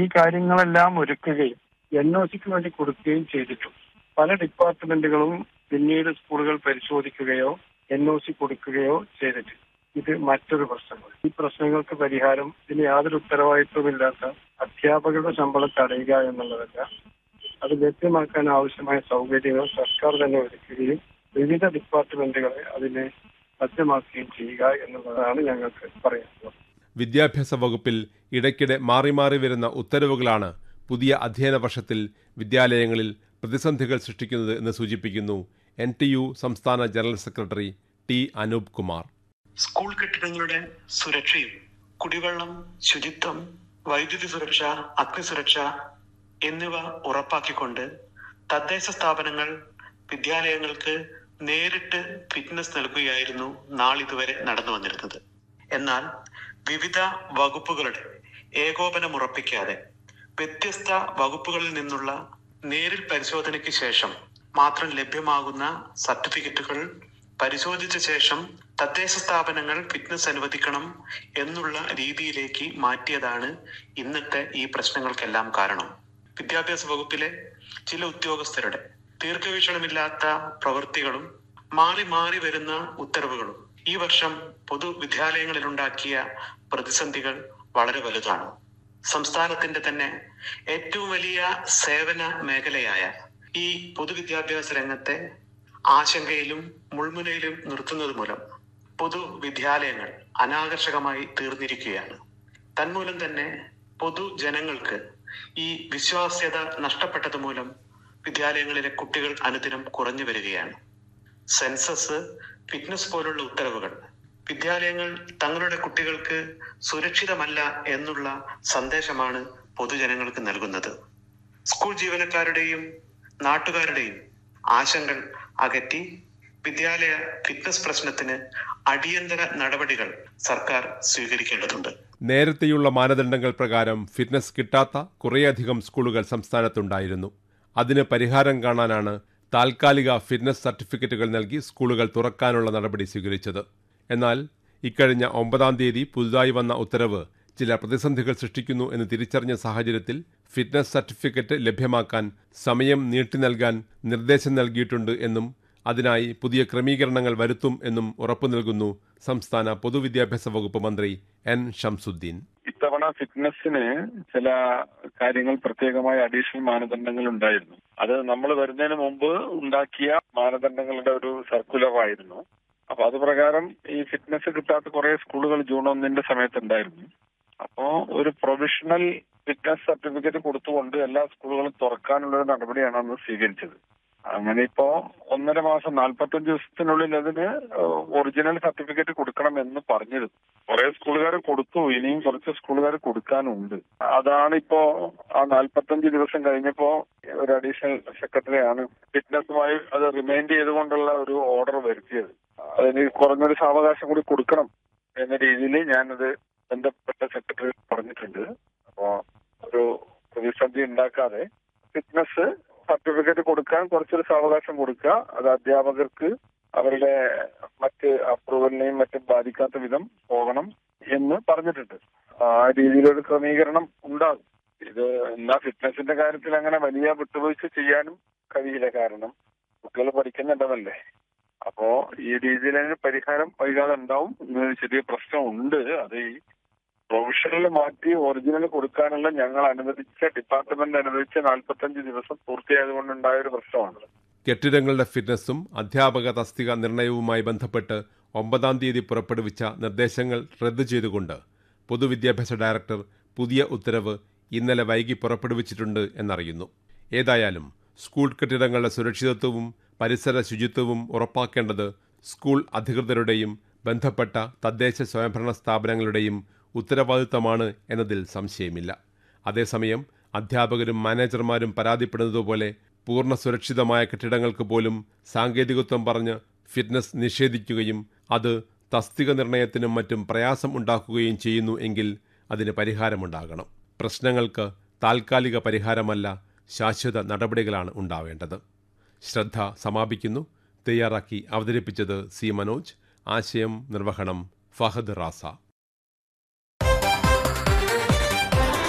ഈ കാര്യങ്ങളെല്ലാം ഒരുക്കുകയും N O സിക്ക് വേണ്ടി കൊടുക്കുകയും ചെയ്തിട്ടുണ്ട് പല ഡിപ്പാർട്ട്മെന്റുകളും പിന്നീട് സ്കൂളുകൾ പരിശോധിക്കുകയോ എൻ ഒ സി കൊടുക്കുകയോ ചെയ്തിട്ടില്ല ഇത് മറ്റൊരു പ്രശ്നമാണ് ഈ പ്രശ്നങ്ങൾക്ക് പരിഹാരം ഇതിന് യാതൊരു ഉത്തരവാദിത്വമില്ലാത്ത അധ്യാപകരുടെ ശമ്പളം തടയുക എന്നുള്ളതല്ല അത് ലഭ്യമാക്കാൻ ആവശ്യമായ സൗകര്യങ്ങൾ സർക്കാർ തന്നെ ഒരുക്കുകയും വിവിധ ഡിപ്പാർട്ട്മെന്റുകളെ അതിനെ ലഭ്യമാക്കുകയും ചെയ്യുക എന്നുള്ളതാണ് ഞങ്ങൾക്ക് പറയാനുള്ളത് വിദ്യാഭ്യാസ വകുപ്പിൽ ഇടയ്ക്കിടെ മാറി മാറി വരുന്ന ഉത്തരവുകളാണ് പുതിയ അധ്യയന വർഷത്തിൽ വിദ്യാലയങ്ങളിൽ പ്രതിസന്ധികൾ സൃഷ്ടിക്കുന്നത് എന്ന് സൂചിപ്പിക്കുന്നു എൻ ടി യു സംസ്ഥാന general secretary T Anoop Kumar school കെട്ടിടങ്ങളുടെ സുരക്ഷയും കുടിവെള്ളം ശുചിത്വം വൈദ്യുതി സുരക്ഷ അഗ്നിസുരക്ഷ എന്നിവ ഉറപ്പാക്കിക്കൊണ്ട് തദ്ദേശ സ്ഥാപനങ്ങൾ വിദ്യാലയങ്ങൾക്ക് നേരിട്ട് ഫിറ്റ്നസ് നൽകുകയായിരുന്നു നാളിതുവരെ നടന്നു വന്നിരുന്നത് എന്നാൽ വിവിധ വകുപ്പുകളുടെ ഏകോപനം ഉറപ്പിക്കാതെ വ്യത്യസ്ത വകുപ്പുകളിൽ നിന്നുള്ള നേരിൽ പരിശോധനയ്ക്ക് ശേഷം മാത്രം ലഭ്യമാകുന്ന സർട്ടിഫിക്കറ്റുകൾ പരിശോധിച്ച ശേഷം തദ്ദേശ സ്ഥാപനങ്ങൾ ഫിറ്റ്നസ് അനുവദിക്കണം എന്നുള്ള രീതിയിലേക്ക് മാറ്റിയതാണ് ഇന്നത്തെ ഈ പ്രശ്നങ്ങൾക്കെല്ലാം കാരണം വിദ്യാഭ്യാസ വകുപ്പിലെ ചില ഉദ്യോഗസ്ഥരുടെ ദീർഘവീക്ഷണമില്ലാത്ത പ്രവൃത്തികളും മാറി മാറി വരുന്ന ഉത്തരവുകളും ഈ വർഷം പൊതുവിദ്യാലയങ്ങളിലുണ്ടാക്കിയ പ്രതിസന്ധികൾ വളരെ വലുതാണ് സംസ്ഥാനത്തിന്റെ തന്നെ ഏറ്റവും വലിയ സേവന മേഖലയായ ഈ പൊതുവിദ്യാഭ്യാസ രംഗത്തെ ആശങ്കയിലും മുൾമുനയിലും നിർത്തുന്നത് മൂലം പൊതുവിദ്യാലയങ്ങൾ അനാകർഷകമായി തീർന്നിരിക്കുകയാണ് തന്മൂലം തന്നെ പൊതുജനങ്ങൾക്ക് ഈ വിശ്വാസ്യത നഷ്ടപ്പെട്ടത് മൂലം വിദ്യാലയങ്ങളിലെ കുട്ടികൾ അനുദിനം കുറഞ്ഞു വരികയാണ് സെൻസസ് ഫിറ്റ്നസ് പോലുള്ള ഉത്തരവുകൾ വിദ്യാലയങ്ങൾ തങ്ങളുടെ കുട്ടികൾക്ക് സുരക്ഷിതമല്ല എന്നുള്ള സന്ദേശമാണ് പൊതുജനങ്ങൾക്ക് നൽകുന്നത് സ്കൂൾ ജീവനക്കാരുടെയും നാട്ടുകാരുടെയും ആശങ്കൾ അകറ്റി വിദ്യാലയ ഫിറ്റ്നസ് പ്രശ്നത്തിന് അടിയന്തര നടപടികൾ സർക്കാർ സ്വീകരിക്കേണ്ടതുണ്ട് നേരത്തെയുള്ള മാനദണ്ഡങ്ങൾ പ്രകാരം ഫിറ്റ്നസ് കിട്ടാത്ത കുറേയധികം സ്കൂളുകൾ സംസ്ഥാനത്തുണ്ടായിരുന്നു അതിന് പരിഹാരം കാണാനാണ് താൽക്കാലിക ഫിറ്റ്നസ് സർട്ടിഫിക്കറ്റുകൾ നൽകി സ്കൂളുകൾ തുറക്കാനുള്ള നടപടി സ്വീകരിച്ചത് എന്നാൽ ഇക്കഴിഞ്ഞ ഒമ്പതാം തീയതി പുതുതായി വന്ന ഉത്തരവ് ചില പ്രതിസന്ധികൾ സൃഷ്ടിക്കുന്നു എന്ന് തിരിച്ചറിഞ്ഞ സാഹചര്യത്തിൽ ഫിറ്റ്നസ് സർട്ടിഫിക്കറ്റ് ലഭ്യമാക്കാൻ സമയം നീട്ടി നൽകാൻ നിർദ്ദേശം നൽകിയിട്ടുണ്ട് എന്നും അതിനായി പുതിയ ക്രമീകരണങ്ങൾ വരുത്തും എന്നും ഉറപ്പു നൽകുന്നു സംസ്ഥാന പൊതുവിദ്യാഭ്യാസ വകുപ്പ് മന്ത്രി എൻ ഷംസുദ്ദീൻ ഇത്തവണ ഫിറ്റ്നസിന് ചില കാര്യങ്ങൾ പ്രത്യേകമായ അഡീഷണൽ മാനദണ്ഡങ്ങൾ ഉണ്ടായിരുന്നു അത് നമ്മൾ വരുന്നതിന് മുമ്പ് ഉണ്ടാക്കിയ മാനദണ്ഡങ്ങളുടെ ഒരു സർക്കുലർ ആയിരുന്നു അപ്പൊ അത് പ്രകാരം ഈ ഫിറ്റ്നസ് കിട്ടാത്ത കുറെ സ്കൂളുകൾ ജൂൺ ഒന്നിന്റെ സമയത്ത് ഉണ്ടായിരുന്നു അപ്പോ ഒരു പ്രൊവിഷണൽ ഫിറ്റ്നസ് സർട്ടിഫിക്കറ്റ് കൊടുത്തുകൊണ്ട് എല്ലാ സ്കൂളുകളും തുറക്കാനുള്ള ഒരു നടപടിയാണ് അന്ന് സ്വീകരിച്ചത് അങ്ങനെ ഇപ്പോ ഒന്നര മാസം നാൽപ്പത്തഞ്ച് ദിവസത്തിനുള്ളിൽ അതിന് ഒറിജിനൽ സർട്ടിഫിക്കറ്റ് കൊടുക്കണം എന്ന് പറഞ്ഞിരുന്നു കുറെ സ്കൂളുകാർ കൊടുത്തു ഇനിയും കുറച്ച് സ്കൂളുകാർ കൊടുക്കാനുണ്ട് അതാണ് ഇപ്പോ ആ നാൽപ്പത്തഞ്ച് ദിവസം കഴിഞ്ഞപ്പോ ഒരു അഡീഷണൽ സെക്രട്ടറിയാണ് ഫിറ്റ്നസുമായി അത് റിമൈൻഡ് ചെയ്തുകൊണ്ടുള്ള ഒരു ഓർഡർ വരുത്തിയത് അതിന് കുറഞ്ഞൊരു സാവകാശം കൂടി കൊടുക്കണം എന്ന രീതിയിൽ ഞാനത് ബന്ധപ്പെട്ട സെക്രട്ടറി പറഞ്ഞിട്ടുണ്ട് അപ്പോ ഒരു പ്രതിസന്ധി ഉണ്ടാക്കാതെ ഫിറ്റ്നസ് സർട്ടിഫിക്കറ്റ് കൊടുക്കാൻ കുറച്ചൊരു സാവകാശം കൊടുക്കുക അത് അധ്യാപകർക്ക് അവരുടെ മറ്റ് അപ്രൂവലിനെയും മറ്റും ബാധിക്കാത്ത വിധം പോകണം എന്ന് പറഞ്ഞിട്ടുണ്ട് ആ രീതിയിലൊരു ക്രമീകരണം ഉണ്ടാകും ഇത് എന്നാ ഫിറ്റ്നസിന്റെ കാര്യത്തിൽ അങ്ങനെ വലിയ വിട്ടുവീഴ്ച ചെയ്യാനും കഴിയില്ല കാരണം കുട്ടികൾ പഠിക്കുന്നുണ്ടതല്ലേ അപ്പോ ഈ രീതിയിൽ അതിന് പരിഹാരം വൈകാതെ ഉണ്ടാവും ഇന്ന് ചെറിയ പ്രശ്നമുണ്ട് അത് ഈ പ്രൊവിഷണൽ മാറ്റി ഒറിജിനൽ കൊടുക്കാനുള്ള ഞങ്ങൾ അനുവദിച്ച ഡിപ്പാർട്ട്മെന്റ് അനുവദിച്ച നാൽപ്പത്തഞ്ച് ദിവസം പൂർത്തിയായതുകൊണ്ടുണ്ടായ ഒരു പ്രശ്നമാണ് കെട്ടിടങ്ങളുടെ ഫിറ്റ്നസും അധ്യാപക തസ്തിക നിർണയവുമായി ബന്ധപ്പെട്ട് ഒമ്പതാം തീയതി പുറപ്പെടുവിച്ച നിർദ്ദേശങ്ങൾ റദ്ദു ചെയ്തുകൊണ്ട് പൊതുവിദ്യാഭ്യാസ ഡയറക്ടർ പുതിയ ഉത്തരവ് ഇന്നലെ വൈകി പുറപ്പെടുവിച്ചിട്ടുണ്ട് എന്നറിയുന്നു ഏതായാലും സ്കൂൾ കെട്ടിടങ്ങളുടെ സുരക്ഷിതത്വവും പരിസര ശുചിത്വവും ഉറപ്പാക്കേണ്ടത് സ്കൂൾ അധികൃതരുടെയും ബന്ധപ്പെട്ട തദ്ദേശ സ്വയംഭരണ സ്ഥാപനങ്ങളുടെയും ഉത്തരവാദിത്തമാണ് എന്നതിൽ സംശയമില്ല അതേസമയം അധ്യാപകരും മാനേജർമാരും പരാതിപ്പെടുന്നതുപോലെ പൂർണ്ണ സുരക്ഷിതമായ കെട്ടിടങ്ങൾക്ക് പോലും സാങ്കേതികത്വം പറഞ്ഞ് ഫിറ്റ്നസ് നിഷേധിക്കുകയും അത് തസ്തിക നിർണയത്തിനും മറ്റും പ്രയാസം ഉണ്ടാക്കുകയും ചെയ്യുന്നു എങ്കിൽ അതിന് പരിഹാരമുണ്ടാകണം പ്രശ്നങ്ങൾക്ക് താൽക്കാലിക പരിഹാരമല്ല ശാശ്വത നടപടികളാണ് ഉണ്ടാവേണ്ടത് ശ്രദ്ധ സമാപിക്കുന്നു തയ്യാറാക്കി അവതരിപ്പിച്ചത് സി മനോജ് ആശയം നിർവഹണം ഫഹദ് റാസ